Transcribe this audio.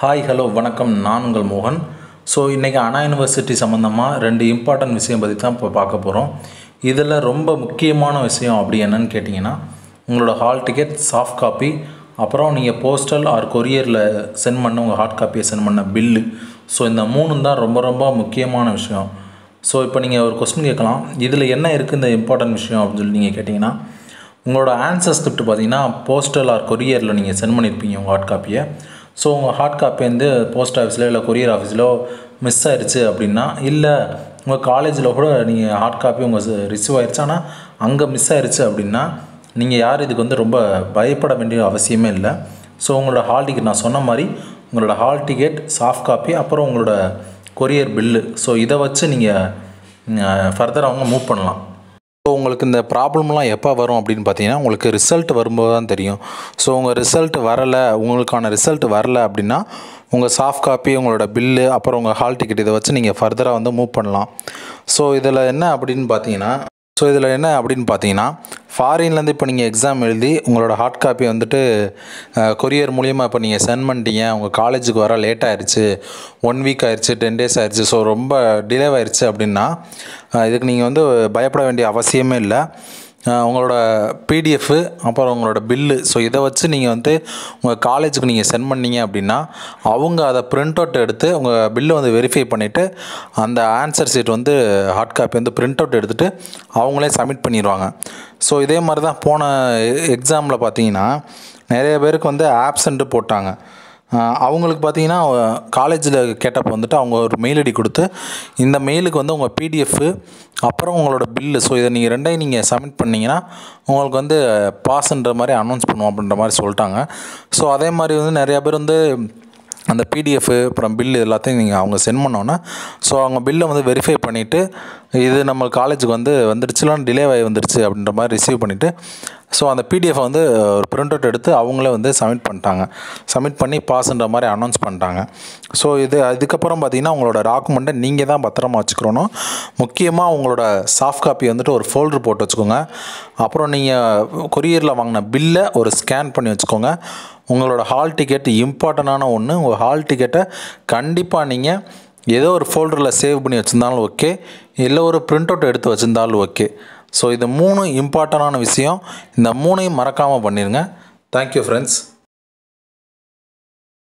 hi hello வணக்கம் நான் உங்கள் மோகன் ஸோ இன்றைக்கி அண்ணா யூனிவர்சிட்டி சம்மந்தமாக ரெண்டு இம்பார்ட்டன்ட் விஷயம் பற்றி தான் இப்போ பார்க்க போகிறோம் இதில் ரொம்ப முக்கியமான விஷயம் அப்படி என்னன்னு கேட்டிங்கன்னா உங்களோட ஹால் டிக்கெட் சாஃப்ட் காப்பி அப்புறம் நீங்கள் போஸ்டல் ஆர் கொரியரில் சென்ட் பண்ண உங்கள் ஹார்ட் காப்பியை சென்ட் பண்ண பில்லு ஸோ இந்த மூணும் தான் ரொம்ப ரொம்ப முக்கியமான விஷயம் ஸோ இப்போ நீங்கள் ஒரு கொஸ்டின் கேட்கலாம் இதில் என்ன இருக்குது இந்த இம்பார்ட்டன்ட் விஷயம் அப்படின்னு சொல்லி நீங்கள் கேட்டிங்கன்னா உங்களோட ஆன்சர் ஸ்கிரிப்ட் பார்த்தீங்கன்னா போஸ்டல் ஆர் கொரியரில் நீங்கள் சென்ட் பண்ணியிருப்பீங்க உங்கள் ஹார்ட் காப்பியை ஸோ உங்கள் ஹார்ட் காப்பி வந்து போஸ்ட் ஆஃபீஸில் இல்லை கொரியர் ஆஃபீஸிலோ மிஸ் ஆயிடுச்சு அப்படின்னா இல்லை உங்கள் காலேஜில் கூட நீங்கள் ஹார்ட் காப்பி உங்கள் ரிசீவ் ஆயிடுச்சு ஆனால் அங்கே மிஸ் ஆயிடுச்சு அப்படின்னா நீங்கள் யார் இதுக்கு வந்து ரொம்ப பயப்பட வேண்டிய அவசியமே இல்லை ஸோ உங்களோட ஹால் டிக்கெட் நான் சொன்ன மாதிரி உங்களோட ஹால் டிக்கெட் சாஃப்ட் காப்பி அப்புறம் உங்களோட கொரியர் பில்லு ஸோ இதை வச்சு நீங்கள் ஃபர்தர் அவங்க மூவ் பண்ணலாம் ஸோ உங்களுக்கு இந்த ப்ராப்ளம்லாம் எப்போ வரும் அப்படின்னு பார்த்தீங்கன்னா உங்களுக்கு ரிசல்ட் வரும்போது தான் தெரியும் ஸோ உங்கள் ரிசல்ட் வரலை உங்களுக்கான ரிசல்ட் வரல அப்படின்னா உங்கள் சாஃப்ட் காப்பி உங்களோட பில்லு அப்புறம் உங்கள் ஹால் டிக்கெட் இதை வச்சு நீங்கள் ஃபர்தராக வந்து மூவ் பண்ணலாம் ஸோ இதில் என்ன அப்படின்னு பார்த்தீங்கன்னா ஸோ இதில் என்ன அப்படின்னு பார்த்தீங்கன்னா ஃபாரின்லேருந்து இப்போ நீங்கள் எக்ஸாம் எழுதி உங்களோட ஹார்ட் காப்பி வந்துட்டு கொரியர் மூலியமாக இப்போ நீங்கள் சென்ட் பண்ணிட்டீங்க உங்கள் காலேஜுக்கு வர லேட் ஆயிடுச்சு ஒன் வீக் ஆயிடுச்சு டென் டேஸ் ஆயிடுச்சு ஸோ ரொம்ப டிலே ஆயிடுச்சு அப்படின்னா அஹ் இதுக்கு நீங்கள் வந்து பயப்பட வேண்டிய அவசியமே இல்லை அஹ் உங்களோட பிடிஎஃப் அப்புறம் உங்களோட பில்லு ஸோ இதை வச்சு நீங்கள் வந்து உங்கள் காலேஜுக்கு நீங்கள் சென்ட் பண்ணீங்க அப்படின்னா அவங்க அதை பிரிண்ட் அவுட் எடுத்து உங்கள் பில்லை வந்து வெரிஃபை பண்ணிவிட்டு அந்த ஆன்சர் ஷீட் வந்து ஹார்ட் காப்பி வந்து பிரிண்ட் அவுட் எடுத்துகிட்டு அவங்களே சப்மிட் பண்ணிடுவாங்க ஸோ இதே மாதிரி தான் போன எக்ஸாமில் பார்த்தீங்கன்னா நிறைய பேருக்கு வந்து ஆப்சண்ட்டு போட்டாங்க ஆஹ் அவங்களுக்கு பார்த்தீங்கன்னா காலேஜில் கேட்டப்போ வந்துட்டு அவங்க ஒரு மெயில் ஐடி கொடுத்து இந்த மெயிலுக்கு வந்து உங்கள் பிடிஎஃப் அப்புறம் உங்களோட பில்லு ஸோ இதை நீங்கள் ரெண்டையும் நீங்கள் சப்மிட் பண்ணிங்கன்னா உங்களுக்கு வந்து பாஸ்ன்ற மாதிரி அனௌன்ஸ் பண்ணுவோம் அப்படின்ற மாதிரி சொல்லிட்டாங்க ஸோ அதே மாதிரி வந்து நிறையா பேர் வந்து அந்த பிடிஎஃப் அப்புறம் பில் எல்லாத்தையும் நீங்கள் அவங்க சென்ட் பண்ணோன்னே ஸோ அவங்க பில்லை வந்து வெரிஃபை பண்ணிவிட்டு இது நம்ம காலேஜுக்கு வந்து வந்துடுச்சுலாம் டிலே ஆகி வந்துடுச்சு அப்படின்ற மாதிரி ரிசீவ் பண்ணிவிட்டு ஸோ அந்த பிடிஎஃப் வந்து ஒரு பிரிண்ட் அவுட் எடுத்து அவங்களே வந்து சப்மிட் பண்ணிட்டாங்க சப்மிட் பண்ணி பாஸ்ன்ற மாதிரி அனௌன்ஸ் பண்ணிட்டாங்க ஸோ இது அதுக்கப்புறம் பார்த்தீங்கன்னா உங்களோட டாக்குமெண்ட்டை நீங்கள் தான் பத்திரமா வச்சுக்கிறணும் முக்கியமாக உங்களோட சாஃப்ட் காப்பி வந்துட்டு ஒரு ஃபோல்டர் போட்டு வச்சுக்கோங்க அப்புறம் நீங்கள் கொரியரில் வாங்கின பில்லை ஒரு ஸ்கேன் பண்ணி வச்சுக்கோங்க உங்களோட ஹால் டிக்கெட் இம்பார்ட்டண்டான ஒன்று உங்கள் ஹால் டிக்கெட்டை கண்டிப்பாக நீங்கள் ஏதோ ஒரு ஃபோல்டரில் சேவ் பண்ணி வச்சுருந்தாலும் ஓகே இல்லை ஒரு பிரிண்ட் அவுட் எடுத்து வச்சுருந்தாலும் ஓகே ஸோ இது மூணு இம்பார்ட்டண்டான விஷயம் இந்த மூணையும் மறக்காமல் பண்ணிடுங்க தேங்க்யூ ஃப்ரெண்ட்ஸ்